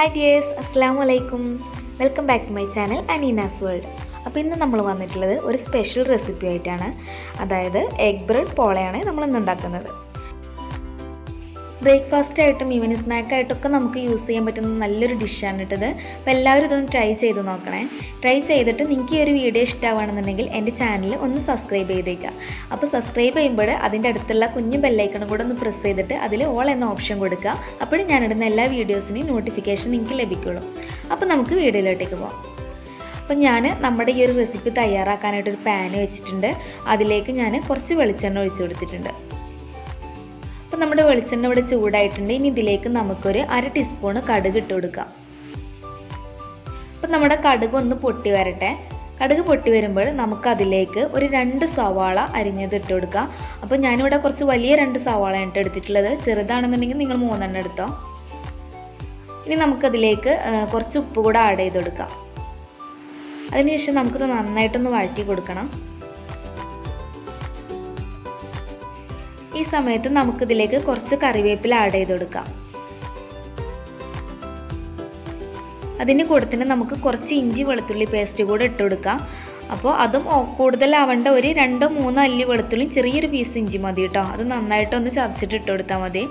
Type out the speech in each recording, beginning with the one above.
hi dears അസ്സാം വലൈക്കും welcome back to my channel Aneena's world അപ്പോൾ ഇന്ന് നമ്മൾ വന്നിട്ടുള്ളത് ഒരു സ്പെഷ്യൽ റെസിപ്പി ആയിട്ടാണ് അതായത് എഗ് ബ്രെഡ് പോളയാണ് നമ്മൾ ഇന്ന് ഉണ്ടാക്കുന്നത് ബ്രേക്ക്ഫാസ്റ്റ് ആയിട്ടും ഈവനിങ് സ്നാക്കായിട്ടൊക്കെ നമുക്ക് യൂസ് ചെയ്യാൻ പറ്റുന്ന നല്ലൊരു ഡിഷാണ് ഇട്ടത് അപ്പോൾ എല്ലാവരും ഇതൊന്ന് ട്രൈ ചെയ്ത് നോക്കണേ ട്രൈ ചെയ്തിട്ട് നിങ്ങൾക്ക് ഈ ഒരു വീഡിയോ ഇഷ്ടമാണെന്നുണ്ടെങ്കിൽ എൻ്റെ ചാനൽ ഒന്ന് സബ്സ്ക്രൈബ് ചെയ്തേക്കുക അപ്പോൾ സബ്സ്ക്രൈബ് ചെയ്യുമ്പോൾ അതിൻ്റെ അടുത്തുള്ള കുഞ്ഞു ബെല്ലൈക്കണും കൂടെ ഒന്ന് പ്രസ് ചെയ്തിട്ട് അതിൽ ഓൾ എന്ന ഓപ്ഷൻ കൊടുക്കുക അപ്പോഴും ഞാനിടുന്ന എല്ലാ വീഡിയോസിനെയും നോട്ടിഫിക്കേഷൻ നിങ്ങൾക്ക് ലഭിക്കുള്ളൂ അപ്പോൾ നമുക്ക് വീഡിയോയിലോട്ടേക്ക് പോകാം അപ്പം ഞാൻ നമ്മുടെ ഈ ഒരു റെസിപ്പി തയ്യാറാക്കാനായിട്ടൊരു പാന് വെച്ചിട്ടുണ്ട് അതിലേക്ക് ഞാൻ കുറച്ച് വെളിച്ചെണ്ണ ഒഴിച്ചു കൊടുത്തിട്ടുണ്ട് അപ്പം നമ്മുടെ വെളിച്ചെണ്ണ ഇവിടെ ചൂടായിട്ടുണ്ട് ഇനി ഇതിലേക്ക് നമുക്കൊരു അര ടീസ്പൂണ് കടുക് ഇട്ട് കൊടുക്കാം അപ്പം നമ്മുടെ കടുക് ഒന്ന് പൊട്ടി വരട്ടെ കടുക് പൊട്ടി വരുമ്പോൾ നമുക്ക് അതിലേക്ക് ഒരു രണ്ട് സവാള അരിഞ്ഞത് ഇട്ട് കൊടുക്കാം അപ്പോൾ ഞാനിവിടെ കുറച്ച് വലിയ രണ്ട് സവാള ഇട്ട് എടുത്തിട്ടുള്ളത് ചെറുതാണെന്നുണ്ടെങ്കിൽ നിങ്ങൾ മൂന്നെണ്ണം എടുത്തോ ഇനി നമുക്കതിലേക്ക് കുറച്ച് ഉപ്പ് കൂടെ ആഡ് ചെയ്ത് കൊടുക്കാം അതിനുശേഷം നമുക്കിത് നന്നായിട്ടൊന്ന് വഴറ്റി കൊടുക്കണം ഈ സമയത്ത് നമുക്കിതിലേക്ക് കുറച്ച് കറിവേപ്പില ആഡ് ചെയ്ത് കൊടുക്കാം അതിന് കൂടെ തന്നെ നമുക്ക് കുറച്ച് ഇഞ്ചി വെളുത്തുള്ളി പേസ്റ്റ് കൂടെ ഇട്ട് കൊടുക്കാം അപ്പോൾ അതും കൂടുതലാവേണ്ട ഒരു രണ്ടോ മൂന്നോ അല്ലി വെളുത്തുള്ളി ചെറിയൊരു പീസ് ഇഞ്ചി മതി കേട്ടോ അത് നന്നായിട്ടൊന്ന് ചതച്ചിട്ട് ഇട്ട് കൊടുത്താൽ മതി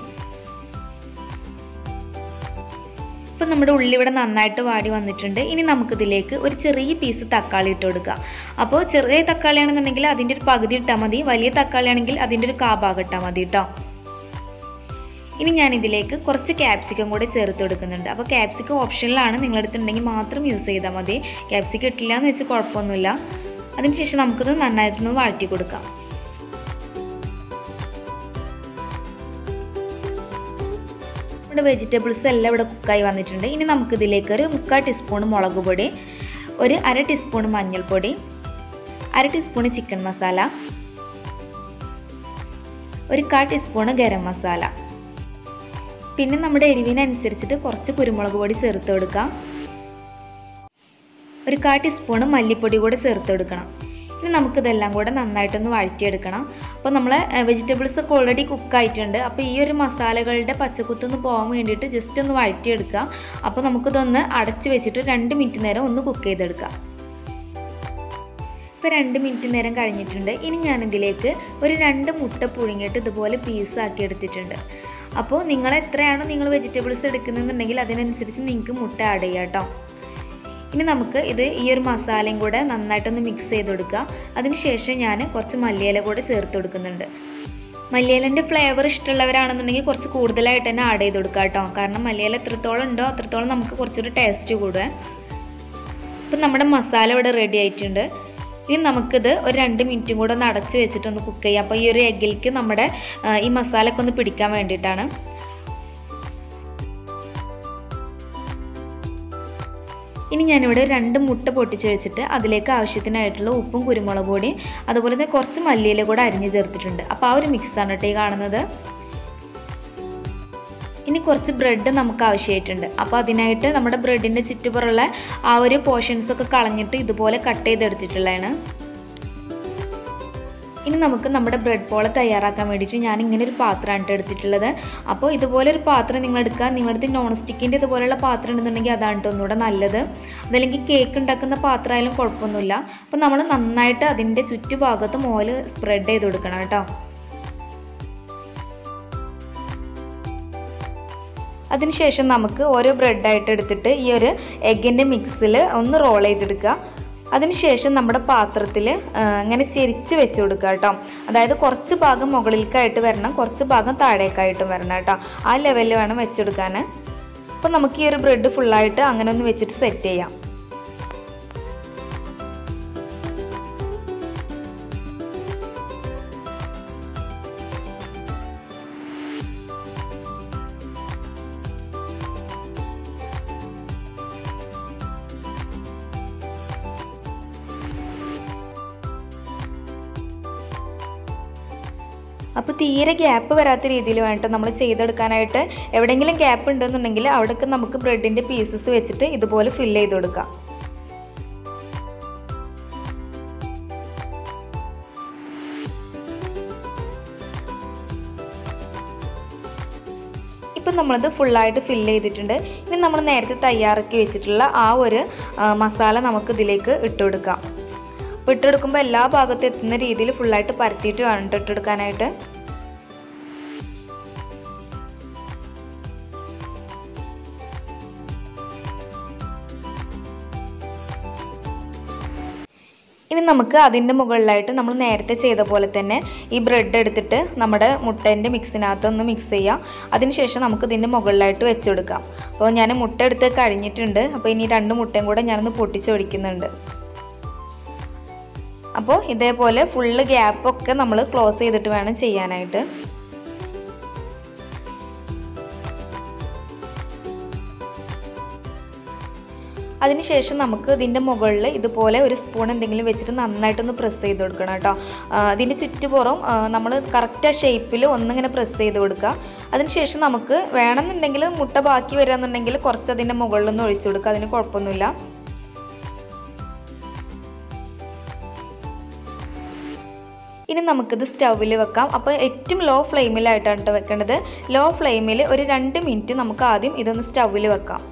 ഇപ്പം നമ്മുടെ ഉള്ളി ഇവിടെ നന്നായിട്ട് വാടി വന്നിട്ടുണ്ട് ഇനി നമുക്കിതിലേക്ക് ഒരു ചെറിയ പീസ് തക്കാളി ഇട്ട് കൊടുക്കുക അപ്പോൾ ചെറിയ തക്കാളി ആണെന്നുണ്ടെങ്കിൽ അതിൻ്റെ ഒരു പകുതി ഇട്ടാൽ മതി വലിയ തക്കാളി ആണെങ്കിൽ അതിൻ്റെ ഒരു കാഭാഗം ഇട്ടാൽ മതി കേട്ടോ ഇനി ഞാൻ ഇതിലേക്ക് കുറച്ച് ക്യാപ്സിക്കം കൂടെ ചേർത്ത് കൊടുക്കുന്നുണ്ട് അപ്പോൾ ക്യാപ്സിക്കം ഓപ്ഷനിലാണ് നിങ്ങളടുത്തുണ്ടെങ്കിൽ മാത്രം യൂസ് ചെയ്താൽ മതി ക്യാപ്സിക്കം ഇട്ടില്ല എന്ന് വെച്ച് കുഴപ്പമൊന്നുമില്ല അതിനുശേഷം നമുക്കിത് നന്നായിട്ടൊന്ന് വഴറ്റി കൊടുക്കാം നമ്മുടെ വെജിറ്റബിൾസ് എല്ലാം ഇവിടെ കുക്കായി വന്നിട്ടുണ്ട് ഇനി നമുക്കിതിലേക്ക് ഒരു മുക്കാൽ ടീസ്പൂൺ മുളക് പൊടി ഒരു അര ടീസ്പൂൺ മഞ്ഞൾപ്പൊടി അര ടീസ്പൂൺ ചിക്കൻ മസാല ഒരു കാ ടീസ്പൂൺ ഗരം മസാല പിന്നെ നമ്മുടെ എരിവിനനുസരിച്ചിട്ട് കുറച്ച് കുരുമുളക് പൊടി ചേർത്ത് കൊടുക്കാം ഒരു കാ ടീസ്പൂൺ മല്ലിപ്പൊടി കൂടെ ചേർത്ത് കൊടുക്കണം ഇനി നമുക്കിതെല്ലാം കൂടെ നന്നായിട്ടൊന്ന് വഴറ്റിയെടുക്കണം അപ്പോൾ നമ്മൾ വെജിറ്റബിൾസ് ഒക്കെ ഓൾറെഡി കുക്കായിട്ടുണ്ട് അപ്പോൾ ഈ ഒരു മസാലകളുടെ പച്ചക്കുത്തൊന്ന് പോകാൻ വേണ്ടിയിട്ട് ജസ്റ്റ് ഒന്ന് വഴറ്റിയെടുക്കുക അപ്പോൾ നമുക്കിതൊന്ന് അടച്ച് വെച്ചിട്ട് രണ്ട് മിനിറ്റ് നേരം ഒന്ന് കുക്ക് ചെയ്തെടുക്കാം ഇപ്പോൾ രണ്ട് മിനിറ്റ് നേരം കഴിഞ്ഞിട്ടുണ്ട് ഇനി ഞാനിതിലേക്ക് ഒരു രണ്ട് മുട്ട പുഴുങ്ങിയിട്ട് ഇതുപോലെ പീസാക്കി എടുത്തിട്ടുണ്ട് അപ്പോൾ നിങ്ങൾ എത്രയാണോ നിങ്ങൾ വെജിറ്റബിൾസ് എടുക്കുന്നതെന്നുണ്ടെങ്കിൽ അതിനനുസരിച്ച് നിങ്ങൾക്ക് മുട്ട ആഡ് ചെയ്യാം കേട്ടോ ഇനി നമുക്ക് ഇത് ഈ ഒരു മസാലയും കൂടെ നന്നായിട്ടൊന്ന് മിക്സ് ചെയ്ത് കൊടുക്കുക അതിനുശേഷം ഞാൻ കുറച്ച് മല്ലിയില കൂടെ ചേർത്ത് കൊടുക്കുന്നുണ്ട് മല്ലിയിലൻ്റെ ഫ്ലേവർ ഇഷ്ടമുള്ളവരാണെന്നുണ്ടെങ്കിൽ കുറച്ച് കൂടുതലായിട്ട് തന്നെ ആഡ് ചെയ്ത് കൊടുക്കുക കേട്ടോ കാരണം മല്ലിയില എത്രത്തോളം ഉണ്ടോ അത്രത്തോളം നമുക്ക് കുറച്ചൊരു ടേസ്റ്റ് കൂടുക അപ്പം നമ്മുടെ മസാല ഇവിടെ റെഡി ആയിട്ടുണ്ട് ഇനി നമുക്കിത് ഒരു രണ്ട് മിനിറ്റും കൂടെ ഒന്ന് അടച്ച് വെച്ചിട്ടൊന്ന് കുക്ക് ചെയ്യാം അപ്പോൾ ഈ ഒരു എഗ്ഗിലേക്ക് നമ്മുടെ ഈ മസാലയൊക്കെ ഒന്ന് പിടിക്കാൻ വേണ്ടിയിട്ടാണ് ഇനി ഞാനിവിടെ രണ്ട് മുട്ട പൊട്ടിച്ച് വെച്ചിട്ട് അതിലേക്ക് ആവശ്യത്തിനായിട്ടുള്ള ഉപ്പും കുരുമുളക് പൊടിയും അതുപോലെ തന്നെ കുറച്ച് മല്ലിയില കൂടെ അരിഞ്ഞ് ചേർത്തിട്ടുണ്ട് അപ്പോൾ ആ ഒരു മിക്സാണ് കേട്ടോ ഈ കാണുന്നത് ഇനി കുറച്ച് ബ്രെഡ് നമുക്ക് ആവശ്യമായിട്ടുണ്ട് അപ്പോൾ അതിനായിട്ട് നമ്മുടെ ബ്രെഡിൻ്റെ ചുറ്റുപുറമുള്ള ആ ഒരു പോർഷൻസൊക്കെ കളഞ്ഞിട്ട് ഇതുപോലെ കട്ട് ചെയ്തെടുത്തിട്ടുള്ളതാണ് ഇനി നമുക്ക് നമ്മുടെ ബ്രെഡ് പോള തയ്യാറാക്കാൻ വേണ്ടിയിട്ട് ഞാൻ ഇങ്ങനെ ഒരു പാത്രമാണ് എടുത്തിട്ടുള്ളത് അപ്പോൾ ഇതുപോലെ ഒരു പാത്രം നിങ്ങൾ എടുക്കുക നിങ്ങളുടെ നോൺ സ്റ്റിക്കിൻ്റെ ഇതുപോലെയുള്ള പാത്രം ഉണ്ടെന്നുണ്ടെങ്കിൽ അതാണ് കേട്ടോ ഒന്നുകൂടെ നല്ലത് അതല്ലെങ്കിൽ കേക്ക് ഉണ്ടാക്കുന്ന പാത്രമായാലും കുഴപ്പമൊന്നുമില്ല അപ്പോൾ നമ്മൾ നന്നായിട്ട് അതിൻ്റെ ചുറ്റുഭാഗത്തും ഓയിൽ സ്പ്രെഡ് ചെയ്ത് കൊടുക്കണം കേട്ടോ അതിനുശേഷം നമുക്ക് ഓരോ ബ്രെഡായിട്ട് എടുത്തിട്ട് ഈ ഒരു എഗ്ഗിൻ്റെ മിക്സിൽ ഒന്ന് റോൾ ചെയ്തെടുക്കുക അതിനുശേഷം നമ്മുടെ പാത്രത്തിൽ ഇങ്ങനെ ചെരിച്ച് വെച്ച് കൊടുക്കുക കേട്ടോ അതായത് കുറച്ച് ഭാഗം മുകളിലേക്കായിട്ട് വരണം കുറച്ച് ഭാഗം താഴേക്കായിട്ടും വരണം കേട്ടോ ആ ലെവലിൽ വേണം വെച്ചെടുക്കാൻ അപ്പോൾ നമുക്ക് ഈ ഒരു ബ്രെഡ് ഫുള്ളായിട്ട് അങ്ങനെ ഒന്ന് വെച്ചിട്ട് സെറ്റ് ചെയ്യാം അപ്പോൾ തീരെ ഗ്യാപ്പ് വരാത്ത രീതിയിൽ വേണ്ട നമ്മൾ ചെയ്തെടുക്കാനായിട്ട് എവിടെയെങ്കിലും ഗ്യാപ്പ് ഉണ്ടെന്നുണ്ടെങ്കിൽ അവിടേക്ക് നമുക്ക് ബ്രെഡിൻ്റെ പീസസ് വെച്ചിട്ട് ഇതുപോലെ ഫില്ല് ചെയ്ത് കൊടുക്കാം ഇപ്പോൾ ഇപ്പം നമ്മളിത് ഫുള്ളായിട്ട് ഫില്ല് ചെയ്തിട്ടുണ്ട് ഇനി നമ്മൾ നേരത്തെ തയ്യാറാക്കി വെച്ചിട്ടുള്ള ആ ഒരു ആ, മസാല നമുക്ക് ഇതിലേക്ക് ഇട്ട് കൊടുക്കാം അപ്പോൾ ഇട്ടെടുക്കുമ്പോൾ എല്ലാ ഭാഗത്തും എത്തുന്ന രീതിയിൽ ഫുള്ളായിട്ട് പരത്തിയിട്ട് വേണം ട്ടോ ഇട്ടെടുക്കാനായിട്ട് ഇനി നമുക്ക് അതിൻ്റെ മുകളിലായിട്ട് നമ്മൾ നേരത്തെ ചെയ്ത പോലെ തന്നെ ഈ ബ്രെഡ് എടുത്തിട്ട് നമ്മുടെ മുട്ടേൻ്റെ മിക്സിനകത്ത് ഒന്ന് മിക്സ് ചെയ്യാം അതിനുശേഷം നമുക്ക് ഇതിൻ്റെ മുകളിലായിട്ട് വെച്ച് കൊടുക്കാം അപ്പോൾ ഞാൻ മുട്ട എടുത്ത് കഴിഞ്ഞിട്ടുണ്ട് അപ്പോൾ ഇനി രണ്ട് മുട്ടയും കൂടെ ഞാനൊന്ന് പൊട്ടിച്ചൊഴിക്കുന്നുണ്ട് അപ്പോൾ ഇതേപോലെ ഫുള്ള് ഗ്യാപ്പൊക്കെ നമ്മൾ ക്ലോസ് ചെയ്തിട്ട് വേണം ചെയ്യാനായിട്ട് അതിനുശേഷം നമുക്ക് ഇതിൻ്റെ മുകളിൽ ഇതുപോലെ ഒരു സ്പൂൺ എന്തെങ്കിലും വെച്ചിട്ട് നന്നായിട്ടൊന്ന് പ്രസ് ചെയ്ത് കൊടുക്കണം കേട്ടോ ആ, ഇതിൻ്റെ ചുറ്റുപുറം നമ്മൾ കറക്റ്റ് ആ ഷേപ്പിൽ ഒന്നിങ്ങനെ പ്രസ് ചെയ്ത് കൊടുക്കുക അതിനുശേഷം നമുക്ക് വേണമെന്നുണ്ടെങ്കിൽ മുട്ട ബാക്കി വരാമെന്നുണ്ടെങ്കിൽ കുറച്ച് അതിൻ്റെ മുകളിലൊന്ന് ഒഴിച്ചു കൊടുക്കുക അതിന് കുഴപ്പമൊന്നുമില്ല ഇനി നമുക്കിത് സ്റ്റൗവിൽ വെക്കാം അപ്പോൾ ഏറ്റവും ലോ ഫ്ലെയിമിലായിട്ടാണ് കേട്ടോ വെക്കേണ്ടത് ലോ ഫ്ലെയിമിൽ ഒരു രണ്ട് മിനിറ്റ് നമുക്ക് ആദ്യം ഇതൊന്ന് സ്റ്റൗവിൽ വെക്കാം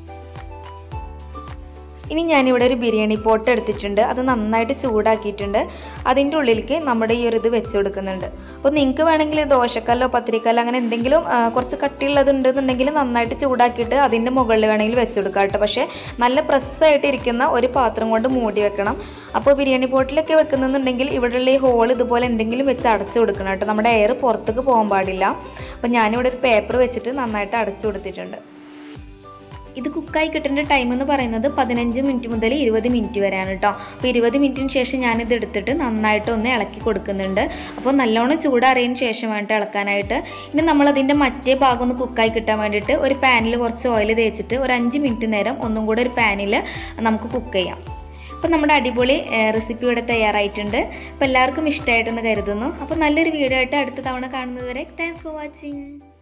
ഇനി ഞാനിവിടെ ഒരു ബിരിയാണി പോട്ട് എടുത്തിട്ടുണ്ട് അത് നന്നായിട്ട് ചൂടാക്കിയിട്ടുണ്ട് അതിൻ്റെ ഉള്ളിലേക്ക് നമ്മുടെ ഈ ഒരു ഇത് വെച്ച് കൊടുക്കുന്നുണ്ട് അപ്പോൾ നിങ്ങൾക്ക് വേണമെങ്കിൽ ദോശക്കല്ലോ പത്തിരിക്കല്ലോ അങ്ങനെ എന്തെങ്കിലും ആ, കുറച്ച് കട്ടിയുള്ളത് ഉണ്ടെന്നുണ്ടെങ്കിൽ നന്നായിട്ട് ചൂടാക്കിയിട്ട് അതിൻ്റെ മുകളിൽ വേണമെങ്കിൽ വെച്ച് കൊടുക്കാം കേട്ടോ പക്ഷേ നല്ല പ്രസ്സായിട്ട് ഇരിക്കുന്ന ഒരു പാത്രം കൊണ്ട് മൂടി വെക്കണം അപ്പോൾ ബിരിയാണി പോട്ടിലൊക്കെ വെക്കുന്നുണ്ടെങ്കിൽ ഇവിടെയുള്ള ഈ ഹോൾ ഇതുപോലെ എന്തെങ്കിലും വെച്ച് അടച്ചു കൊടുക്കണം കേട്ടോ നമ്മുടെ എയർ പുറത്തേക്ക് പോകാൻ പാടില്ല അപ്പോൾ ഞാനിവിടെ ഒരു പേപ്പർ വെച്ചിട്ട് നന്നായിട്ട് അടച്ചു കൊടുത്തിട്ടുണ്ട് ഇത് കുക്കായി കിട്ടേണ്ട ടൈം എന്ന് പറയുന്നത് പതിനഞ്ച് മിനിറ്റ് മുതൽ ഇരുപത് മിനിറ്റ് വരെയാണ് കേട്ടോ അപ്പോൾ ഇരുപത് മിനിറ്റിന് ശേഷം ഞാനിത് എടുത്തിട്ട് നന്നായിട്ട് ഒന്ന് ഇളക്കി കൊടുക്കുന്നുണ്ട് അപ്പോൾ നല്ലോണം ചൂടാറിയതിന് ശേഷം വേണ്ട ഇളക്കാനായിട്ട് ഇനി നമ്മൾ അതിൻ്റെ മറ്റേ ഭാഗം ഒന്ന് കുക്കായി കിട്ടാൻ വേണ്ടിയിട്ട് ഒരു പാനിൽ കുറച്ച് ഓയിൽ തേച്ചിട്ട് ഒരു അഞ്ച് മിനിറ്റ് നേരം ഒന്നും കൂടെ ഒരു പാനിൽ നമുക്ക് കുക്ക് ചെയ്യാം അപ്പോൾ നമ്മുടെ അടിപൊളി റെസിപ്പി ഇവിടെ തയ്യാറായിട്ടുണ്ട് അപ്പോൾ എല്ലാവർക്കും ഇഷ്ടമായിട്ടെന്ന് കരുതുന്നു അപ്പോൾ നല്ലൊരു വീഡിയോ ആയിട്ട് അടുത്ത തവണ കാണുന്നത് വരെ താങ്ക്സ് ഫോർ വാച്ചിങ്